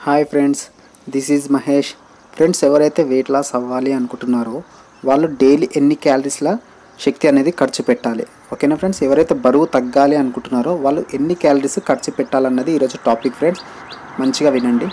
hi friends this is Mahesh friends ఎవరైతే weight loss అవ్వాలి అనుకుంటున్నారో వాళ్ళు డైలీ ఎన్ని క్యాలరీస్ల శక్తి అనేది ఖర్చు పెట్టాలి ఓకేనా ఫ్రెండ్స్ ఎవరైతే బరువు తగ్గాలి అనుకుంటున్నారో వాళ్ళు ఎన్ని క్యాలరీస్ ఖర్చు పెట్టాలన్నది ఈరోజు టాపిక్ ఫ్రెండ్స్ మంచిగా వినండి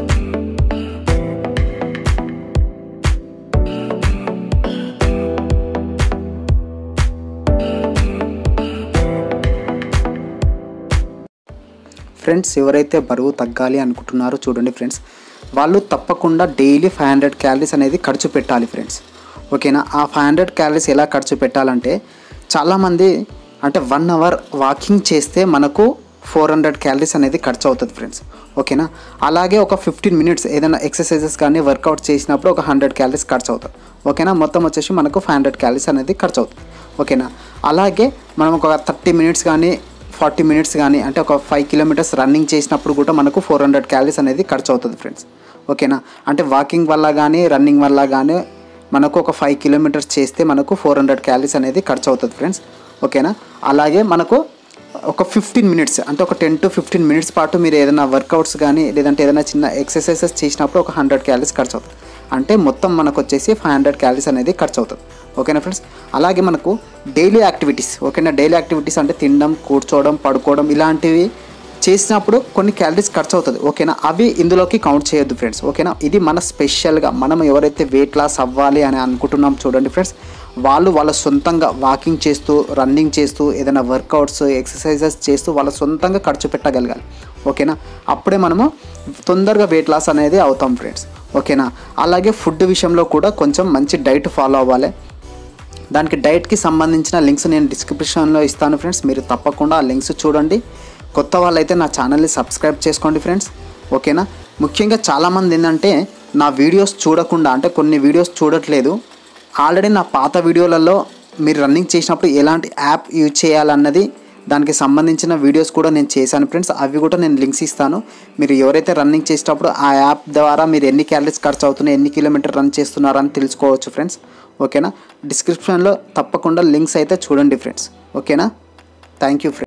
ఫ్రెండ్స్ ఎవరైతే బరువు తగ్గాలి అనుకుంటున్నారో చూడండి ఫ్రెండ్స్ వాళ్ళు తప్పకుండా డైలీ ఫైవ్ హండ్రెడ్ క్యాలరీస్ అనేది ఖర్చు పెట్టాలి ఫ్రెండ్స్ ఓకేనా ఆ ఫైవ్ హండ్రెడ్ క్యాలరీస్ ఎలా ఖర్చు పెట్టాలంటే చాలామంది అంటే వన్ అవర్ వాకింగ్ చేస్తే మనకు ఫోర్ హండ్రెడ్ క్యాలరీస్ అనేది ఖర్చు అవుతుంది ఫ్రెండ్స్ ఓకేనా అలాగే ఒక ఫిఫ్టీన్ మినిట్స్ ఏదైనా ఎక్సర్సైజెస్ కానీ వర్కౌట్ చేసినప్పుడు ఒక హండ్రెడ్ క్యాలరీస్ ఖర్చు అవుతుంది ఓకేనా మొత్తం వచ్చేసి మనకు ఫైవ్ హండ్రెడ్ క్యాలరీస్ అనేది ఖర్చు అవుతుంది ఓకేనా అలాగే మనం ఒక థర్టీ మినిట్స్ కానీ ఫార్టీ మినిట్స్ కానీ అంటే ఒక ఫైవ్ కిలోమీటర్స్ రన్నింగ్ చేసినప్పుడు కూడా మనకు ఫోర్ హండ్రెడ్ క్యాలరీస్ అనేది ఖర్చు అవుతుంది ఫ్రెండ్స్ ఓకేనా అంటే వాకింగ్ వల్ల కానీ రన్నింగ్ వల్ల కానీ మనకు ఒక ఫైవ్ కిలోమీటర్స్ చేస్తే మనకు ఫోర్ హండ్రెడ్ క్యాలరీస్ అనేది ఖర్చు అవుతుంది ఫ్రెండ్స్ ఓకేనా అలాగే మనకు ఒక ఫిఫ్టీన్ మినిట్స్ అంటే ఒక టెన్ టు ఫిఫ్టీన్ మినిట్స్ పాటు మీరు ఏదైనా వర్కౌట్స్ కానీ లేదంటే ఏదైనా చిన్న ఎక్సర్సైజెస్ చేసినప్పుడు ఒక హండ్రెడ్ క్యాలరీస్ ఖర్చు అవుతుంది అంటే మొత్తం మనకు వచ్చేసి ఫైవ్ హండ్రెడ్ క్యాలరీస్ అనేది ఖర్చు అవుతుంది ఓకేనా ఫ్రెండ్స్ అలాగే మనకు డైలీ యాక్టివిటీస్ ఓకేనా డైలీ యాక్టివిటీస్ అంటే తినడం కూర్చోవడం పడుకోవడం ఇలాంటివి చేసినప్పుడు కొన్ని క్యాలరీస్ ఖర్చు అవుతుంది ఓకేనా అవి ఇందులోకి కౌంట్ చేయొద్దు ఫ్రెండ్స్ ఓకేనా ఇది మన స్పెషల్గా మనం ఎవరైతే వెయిట్ లాస్ అవ్వాలి అని అనుకుంటున్నాం చూడండి ఫ్రెండ్స్ వాళ్ళు వాళ్ళ సొంతంగా వాకింగ్ చేస్తూ రన్నింగ్ చేస్తూ ఏదైనా వర్కౌట్స్ ఎక్సర్సైజెస్ చేస్తూ వాళ్ళ సొంతంగా ఖర్చు పెట్టగలగాలి ఓకేనా అప్పుడే మనము తొందరగా వెయిట్ లాస్ అనేది అవుతాం ఫ్రెండ్స్ ఓకేనా అలాగే ఫుడ్ విషయంలో కూడా కొంచెం మంచి డైట్ ఫాలో అవ్వాలి దానికి డైట్కి సంబంధించిన లింక్స్ నేను డిస్క్రిప్షన్లో ఇస్తాను ఫ్రెండ్స్ మీరు తప్పకుండా ఆ లింక్స్ చూడండి కొత్త వాళ్ళైతే నా ఛానల్ని సబ్స్క్రైబ్ చేసుకోండి ఫ్రెండ్స్ ఓకేనా ముఖ్యంగా చాలామంది ఏంటంటే నా వీడియోస్ చూడకుండా అంటే కొన్ని వీడియోస్ చూడట్లేదు ఆల్రెడీ నా పాత వీడియోలలో మీరు రన్నింగ్ చేసినప్పుడు ఎలాంటి యాప్ యూజ్ చేయాలన్నది దానికి సంబంధించిన వీడియోస్ కూడా నేను చేశాను ఫ్రెండ్స్ అవి కూడా నేను లింక్స్ ఇస్తాను మీరు ఎవరైతే రన్నింగ్ చేసేటప్పుడు ఆ యాప్ ద్వారా మీరు ఎన్ని క్యాలరీస్ ఖర్చు అవుతున్నాయి ఎన్ని కిలోమీటర్ రన్ చేస్తున్నారని తెలుసుకోవచ్చు ఫ్రెండ్స్ ఓకేనా డిస్క్రిప్షన్లో తప్పకుండా లింక్స్ అయితే చూడండి ఫ్రెండ్స్ ఓకేనా థ్యాంక్ యూ ఫ్రెండ్స్